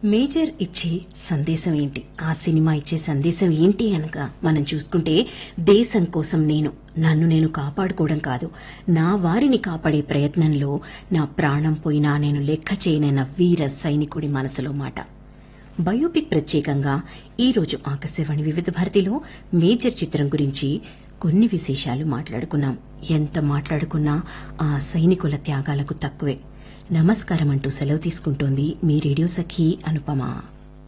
major ఇచ్చే సందేశం ఏంటి ఆ సినిమా ఇచ్చే సందేశం ఏంటి అనక మనం చూసుకుంటే దేశం కోసం నేను నన్ను నేను కాపాడుకోవడం కాదు నా వారిని కాపాడే ప్రయత్నంలో నా ప్రాణం పోయినా నేను లెక్క చేయనన్న వీర సైనికుడి మనసులో మాట బయోపిక్ ప్రత్యేకంగా ఈ రోజు ఆకాశవాణి వివిధ భారతిలో మేజర్ చిత్రం గురించి కొన్ని విశేషాలు మాట్లాడుకున్నాం ఎంత మాట్లాడుకున్నా ఆ సైనికుల త్యాగాలకు తక్కువే నమస్కారం అంటూ సెలవు తీసుకుంటోంది మీ రేడియో సఖి అనుపమ